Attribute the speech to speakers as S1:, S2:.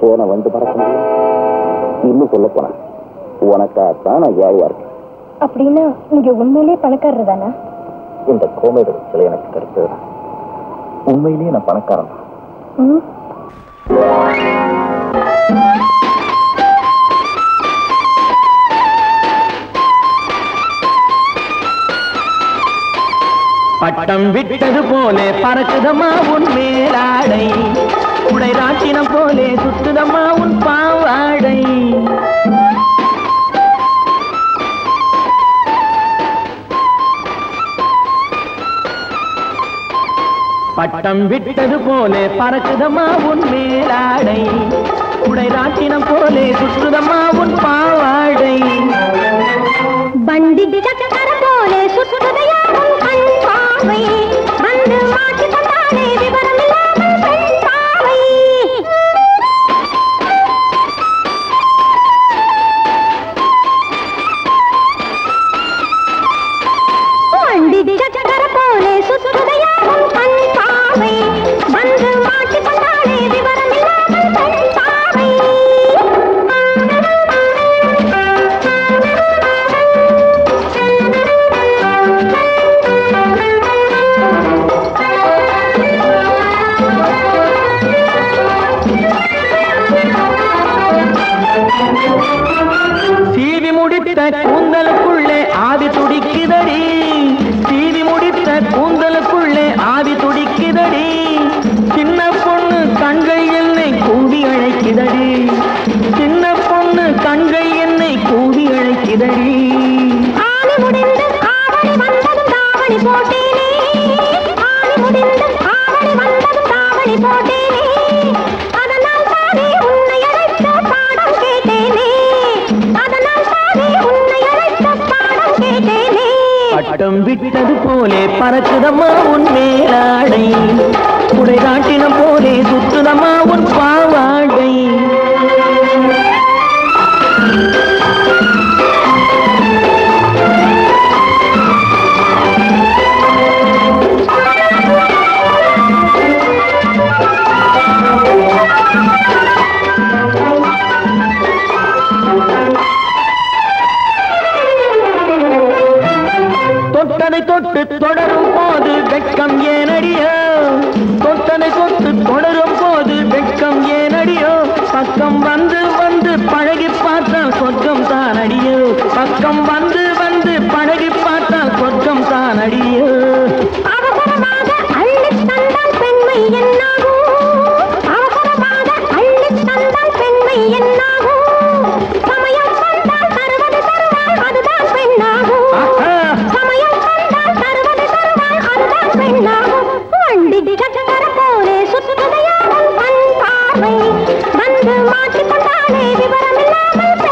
S1: போன வந்து பறக்க முடியும் இன்னும் சொல்ல போனா உனக்காகத்தான் நான் ஏழையா இருக்கேன்
S2: அப்படின்னா நீங்க உண்மையிலேயே பணக்காரர் தானா
S1: இந்த கோமேடு சிலை எனக்கு கிடைச்சது உண்மையிலேயே நான் பணக்காரன் தான்
S2: ம்
S3: பட்டம் விட்டது போலே பறக்குதம்மா உன் மேலாடை உடை ராட்டினம் போலே சுத்துதம்மா உன் பாவாடை பட்டம் விட்டது போலே பறக்குதம்மா உன் மேலாடை உடை ராட்டினம் போலே சுத்துதம்மா உன் பாவாடை
S2: பண்டி சக்கர போலே சுற்றுதையாகும் கண் பாவை வந்து மாற்றி கொண்டாலே விவரம் இல்லாமல் பெண் பாவை பண்டி சக்கர போலே சுற்றுதையாகும் கண் பாவை வந்து மாற்றி கொண்டாலே விவரம் இல்லாமல் பெண் பாவை
S3: சீவி முடித்த கூந்தலுக்குள்ளே ஆவி துடிக்குதடி சீவி முடித்த கூந்தலுக்குள்ளே ஆவி துடிக்குதடி சின்ன பொண்ணு கண்கள் என்னை கூவி அழைக்குதடி சின்ன பொண்ணு கண்கள் என்னை கூவி அழைக்குதடி
S2: ஆணி முடிந்து ஆவணி வந்ததும் தாவணி போட்டேனே ஆணி முடிந்து ஆவணி வந்ததும் தாவணி போட்டேனே அதனால் தானே உன்னை அழைத்த பாடம் கேட்டேனே அதனால் தானே உன்னை அழைத்த பாடம் கேட்டேனே
S3: பட்டம் விட்டது போலே பறக்குதம்மா உன் மேலாடை உடை காட்டினம் போலே சுத்துதம்மா உன் பாவாடை தொட்டதை தொட்டு தொடரும் போது வெட்கம் ஏனடியோ தொட்டதை தொட்டு தொடரும் போது வெட்கம் ஏனடியோ பக்கம் வந்து வந்து பழகி பார்த்தால் சொர்க்கம் தான் அடியோ பக்கம் வந்து வந்து பழகி பார்த்தால் சொர்க்கம் தான் அடியோ
S2: அவசரமாக அள்ளித் தந்தால் பெண்மை என்னாகும் அவசரமாக அள்ளித் தந்தால் பெண்மை என்னாகும் சமயம் வந்தால் தருவது தருவாள் அதுதான் பெண்ணாகும்
S3: ஆஹா!
S2: சமயம் வந்தால் தருவது தருவாள் அதுதான் பெண்ணாகும் வண்டி சக்கர போலே சுற்றுதையாகும் கண் பார்வை வந்து மாட்டிக் கொண்டாலே விவரம் இல்லாமல்